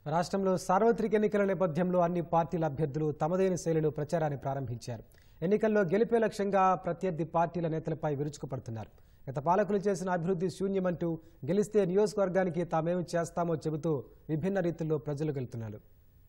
రాష్ట్రంలో సార్వత్రిక ఎన్నికల నేపథ్యంలో అన్ని పార్టీల అభ్యర్థులు తమదైన శైలిలో ప్రచారాన్ని ప్రారంభించారు ఎన్నికల్లో గెలిపే లక్ష్యంగా ప్రత్యర్థి పార్టీల నేతలపై విరుచుకుపడుతున్నారు గత పాలకులు చేసిన అభివృద్ధి శూన్యమంటూ గెలిస్తే నియోజకవర్గానికి తామేం చేస్తామో చెబుతూ విభిన్న రీతుల్లో ప్రజలు గెలుతున్నారు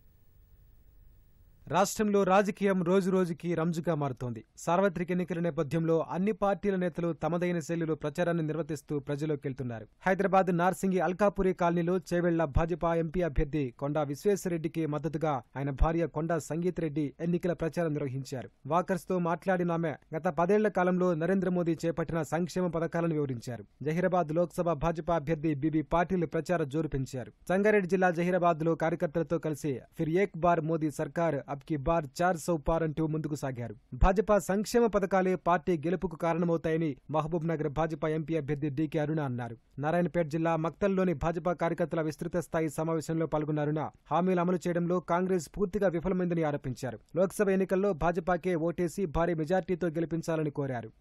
రాష్ట్రంలో రాజకీయం రోజు రోజుకి రంజుగా మారుతోంది సార్వత్రిక ఎన్నికల నేపథ్యంలో అన్ని పార్టీల నేతలు తమదైన శైలిలో ప్రచారాన్ని నిర్వర్తిస్తూ ప్రజలోకి వెళ్తున్నారు హైదరాబాద్ నార్సింగి అల్కాపురి కాలనీలో చేవెళ్ల భాజపా ఎంపీ అభ్యర్థి కొండా విశ్వేశ్వరరెడ్డికి మద్దతుగా ఆయన భార్య కొండా సంగీత్ రెడ్డి ఎన్నికల ప్రచారం నిర్వహించారు వాకర్స్ తో మాట్లాడిన ఆమె గత పదేళ్ల కాలంలో నరేంద్ర మోదీ చేపట్టిన సంక్షేమ పథకాలను వివరించారు జహీరాబాద్ లోక్సభ భాజపా అభ్యర్థి బీబీ పాటిల్ ప్రచార జోరు పెంచారు సంగారెడ్డి జిల్లా జహీరాబాద్ లో కార్యకర్తలతో కలిసి ఫిర్ ఏక్ బార్ మోదీ సర్కార్ అబ్ కి బార్ చార్ సౌ పార్ అంటూ ముందుకు సాగారు భాజపా సంక్షేమ పథకాలే పార్టీ గెలుపుకు కారణమవుతాయని మహబూబ్ నగర్ భాజపా ఎంపీ అభ్యర్థి డీకే అరుణ అన్నారు నారాయణపేట జిల్లా మక్తల్లోని భాజపా కార్యకర్తల విస్తృత స్థాయి సమావేశంలో పాల్గొన్న అరుణ హామీలు అమలు చేయడంలో కాంగ్రెస్ పూర్తిగా విఫలమైందని ఆరోపించారు లోక్సభ ఎన్నికల్లో భాజపాకే ఓటేసి భారీ మెజార్టీతో గెలిపించాలని కోరారు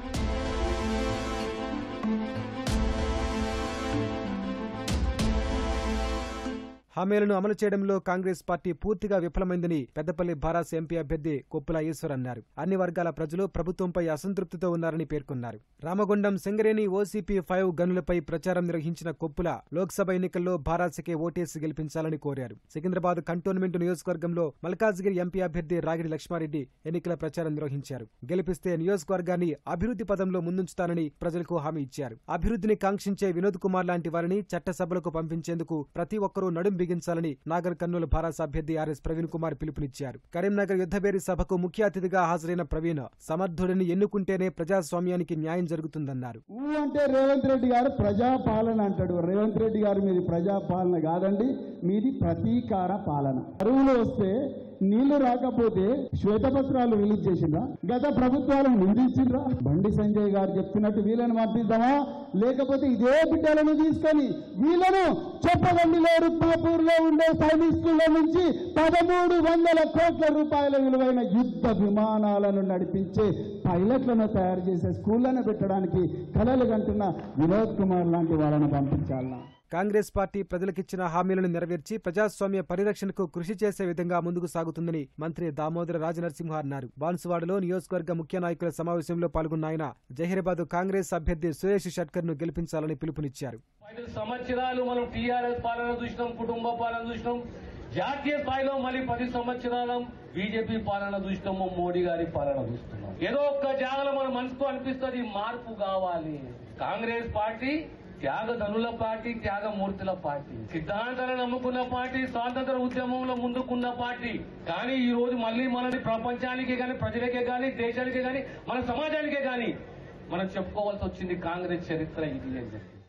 హామీలను అమలు చేయడంలో కాంగ్రెస్ పార్టీ పూర్తిగా విఫలమైందని పెద్దపల్లి భారాస్ ఎంపీ అభ్యర్థి కొప్పుల ఈశ్వర్ అన్నారు అన్ని వర్గాల ప్రజలు ప్రభుత్వంపై అసంతృప్తితో ఉన్నారని పేర్కొన్నారు రామగుండం సింగరేణి ఓసీపీ ఫైవ్ గనులపై ప్రచారం నిర్వహించిన కొప్పుల లోక్సభ ఎన్నికల్లో భారాసకే ఓటేసి గెలిపించాలని కోరారు సికింద్రాబాద్ కంటోన్మెంట్ నియోజకవర్గంలో మల్కాజ్గిరి ఎంపీ అభ్యర్థి రాగిడి లక్ష్మారెడ్డి ఎన్నికల ప్రచారం నిర్వహించారు గెలిపిస్తే నియోజకవర్గాన్ని అభివృద్ధి పదంలో ముందుంచుతానని ప్రజలకు హామీ ఇచ్చారు అభివృద్ధిని కాంక్షించే వినోద్ కుమార్ లాంటి వారిని చట్టసభలకు పంపించేందుకు ప్రతి ఒక్కరూ నడుం బిగించాలని నాగర్ కర్నూలు భారత అభ్యర్థి ఆర్ఎస్ ప్రవీణ్ కుమార్ పిలుపునిచ్చారు కరీంనగర్ యుద్ధబేరి సభకు ముఖ్య అతిథిగా హాజరైన ప్రవీణ్ సమర్థుడిని ఎన్నుకుంటేనే ప్రజాస్వామ్యానికి న్యాయం జరుగుతుందన్నారు ఊ అంటే రేవంత్ రెడ్డి గారు ప్రజాపాలన అంటాడు రేవంత్ రెడ్డి గారు మీది ప్రజాపాలన కాదండి మీది ప్రతీకార పాలన కరువులు వస్తే నీళ్లు రాకపోతే శ్వేతపత్రాలు రిలీజ్ చేసిండ్రా గత ప్రభుత్వాలను నిందించిండ్రా బండి సంజయ్ గారు చెప్తున్నట్టు వీళ్ళని పంపిద్దామా లేకపోతే ఇదే బిడ్డలను తీసుకొని వీళ్ళను చెప్పగండిలో రుక్మాపూర్లో ఉండే సైనిక్ స్కూళ్ళ నుంచి పదమూడు వందల కోట్ల రూపాయల విలువైన యుద్ధ విమానాలను నడిపించే పైలట్లను తయారు చేసే స్కూళ్లను పెట్టడానికి కలలు కంటున్న వినోద్ కుమార్ లాంటి వాళ్ళని పంపించాలన్నా కాంగ్రెస్ పార్టీ ప్రజలకిచ్చిన హామీలను నెరవేర్చి ప్రజాస్వామ్య పరిరక్షణకు కృషి చేసే విధంగా ముందుకు సాగుతుందని మంత్రి దామోదర రాజనరసింహ అన్నారు బాన్సువాడలో నియోజకవర్గ ముఖ్య నాయకుల సమావేశంలో పాల్గొన్న ఆయన జహీరాబాద్ కాంగ్రెస్ అభ్యర్థి సురేష్ షట్కర్ ను గెలిపించాలని పిలుపునిచ్చారు ఐదు సంవత్సరాలు మనం టీఆర్ఎస్ పాలన చూసినాం కుటుంబ పాలన చూసినాం జాతీయ స్థాయిలో మళ్ళీ పది సంవత్సరాల బీజేపీ పాలన చూసినాము మోడీ గారి పాలన చూస్తున్నాం ఏదో ఒక్క జాగలో మన మనసుకు అనిపిస్తుంది మార్పు కావాలి కాంగ్రెస్ పార్టీ త్యాగధనుల పార్టీ త్యాగమూర్తుల పార్టీ సిద్ధాంతాలను నమ్ముకున్న పార్టీ స్వాతంత్ర ఉద్యమంలో ముందుకున్న పార్టీ కానీ ఈ రోజు మళ్ళీ మనది ప్రపంచానికి కానీ ప్రజలకే కానీ దేశానికే కానీ మన సమాజానికే కానీ మనం చెప్పుకోవాల్సి వచ్చింది కాంగ్రెస్ చరిత్ర ఇది అని చెప్పి